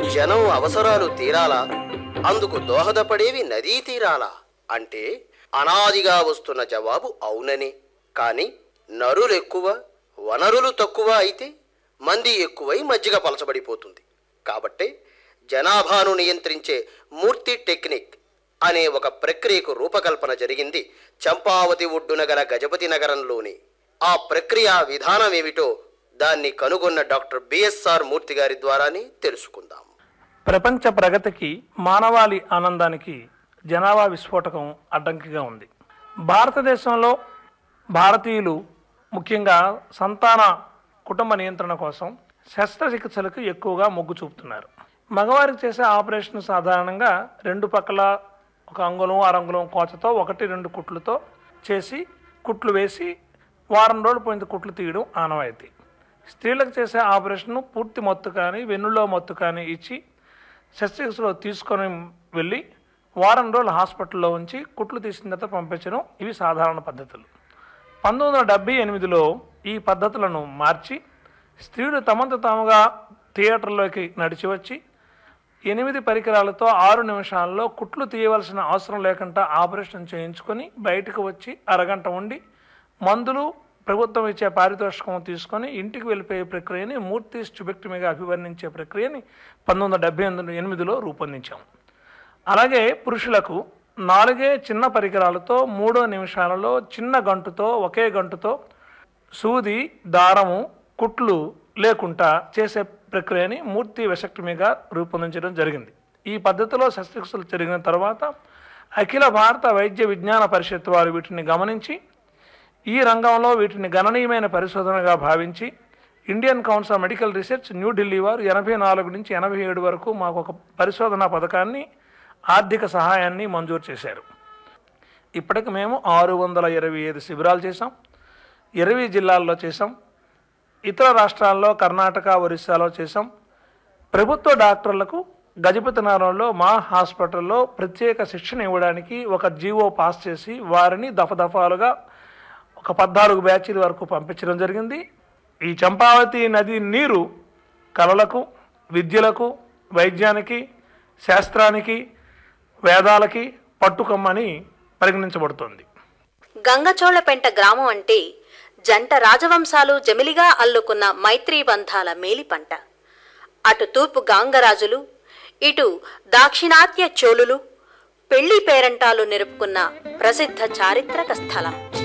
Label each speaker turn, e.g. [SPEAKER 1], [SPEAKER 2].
[SPEAKER 1] జనం అవసరాలు తీరాలా అందుకు దోహదపడేవి నదీ తీరాలా అంటే అనాదిగా వస్తున్న జవాబు అవుననే కాని నరులు ఎక్కువ వనరులు తక్కువ అయితే మంది ఎక్కువై మజ్జిగ పలచబడిపోతుంది కాబట్టే జనాభాను నియంత్రించే మూర్తి టెక్నిక్ అనే ఒక ప్రక్రియకు రూపకల్పన జరిగింది చంపావతి ఒడ్డున గల గజపతి నగరంలోని ఆ ప్రక్రియ విధానం ఏమిటో దాన్ని కనుగొన్న డాక్టర్ బిఎస్ఆర్ మూర్తి గారి ద్వారానే తెలుసుకుందాం
[SPEAKER 2] ప్రపంచ ప్రగతికి మానవాళి ఆనందానికి జనాభా విస్ఫోటకం అడ్డంకిగా ఉంది భారతదేశంలో భారతీయులు ముఖ్యంగా సంతాన కుటుంబ నియంత్రణ కోసం శస్త్రచికిత్సలకు ఎక్కువగా మొగ్గు చూపుతున్నారు మగవారికి చేసే ఆపరేషన్ సాధారణంగా రెండు పక్కల ఒక అంగుళం అరంగుళం కోచతో ఒకటి రెండు కుట్లతో చేసి కుట్లు వేసి వారం రోజులు పోయిన కుట్లు తీయడం ఆనవాయితీ స్త్రీలకు చేసే ఆపరేషన్ పూర్తి మత్తు కానీ వెన్నులో మత్తు కానీ ఇచ్చి శస్త్రచికిత్సలో తీసుకొని వెళ్ళి వారం రోజులు హాస్పిటల్లో ఉంచి కుట్లు తీసిన తర్వాత పంపించడం ఇవి సాధారణ పద్ధతులు పంతొమ్మిది వందల డెబ్బై ఎనిమిదిలో ఈ పద్ధతులను మార్చి స్త్రీలు తమంత తాముగా థియేటర్లోకి నడిచి వచ్చి ఎనిమిది పరికరాలతో ఆరు నిమిషాల్లో కుట్లు తీయవలసిన అవసరం లేకుండా ఆపరేషన్ చేయించుకొని బయటకు వచ్చి అరగంట ఉండి మందులు ప్రభుత్వం ఇచ్చే పారితోషికం తీసుకొని ఇంటికి వెళ్ళిపోయే ప్రక్రియని మూర్తి స్టుబెక్టమీగా అభివర్ణించే ప్రక్రియని పంతొమ్మిది వందల డెబ్బై ఎనిమిదిలో రూపొందించాం అలాగే పురుషులకు నాలుగే చిన్న పరికరాలతో మూడో నిమిషాలలో చిన్న గంటుతో ఒకే గంటుతో సూది దారము కుట్లు లేకుండా చేసే ప్రక్రియని మూర్తి వెసక్టమీగా రూపొందించడం జరిగింది ఈ పద్ధతిలో శస్త్రచికిత్సలు జరిగిన తర్వాత అఖిల భారత వైద్య విజ్ఞాన పరిషత్ వారు వీటిని గమనించి ఈ రంగంలో వీటిని గణనీయమైన పరిశోధనగా భావించి Indian Council of Medical Research New Delhi వారు ఎనభై నాలుగు నుంచి ఎనభై ఏడు వరకు మాకు ఒక పరిశోధనా పథకాన్ని ఆర్థిక సహాయాన్ని మంజూరు చేశారు ఇప్పటికి మేము ఆరు వందల ఇరవై ఐదు శిబిరాలు చేసాం ఇరవై జిల్లాల్లో చేసాం ఇతర రాష్ట్రాల్లో కర్ణాటక ఒరిస్సాలో చేసాం ప్రభుత్వ డాక్టర్లకు గజపతి నగరంలో మా హాస్పిటల్లో ప్రత్యేక శిక్షణ ఇవ్వడానికి ఒక జీవో పాస్ చేసి వారిని దఫదఫాలుగా ఒక పద్నాలుగు బ్యాచీల వరకు పంపించడం జరిగింది ఈ చంపావతి నది నీరు కళలకు విద్యలకు వైద్యానికి శాస్త్రానికి వేదాలకి పట్టుకమ్మని పరిగణించబడుతుంది
[SPEAKER 3] గంగచోళపెంట గ్రామం అంటే జంట రాజవంశాలు జమిలిగా అల్లుకున్న మైత్రీ బంధాల మేలిపంట అటు తూర్పు గాంగరాజులు ఇటు దాక్షిణాత్య చోళులు పెళ్లి పేరంటాలు నిలుపుకున్న ప్రసిద్ధ చారిత్రక స్థలం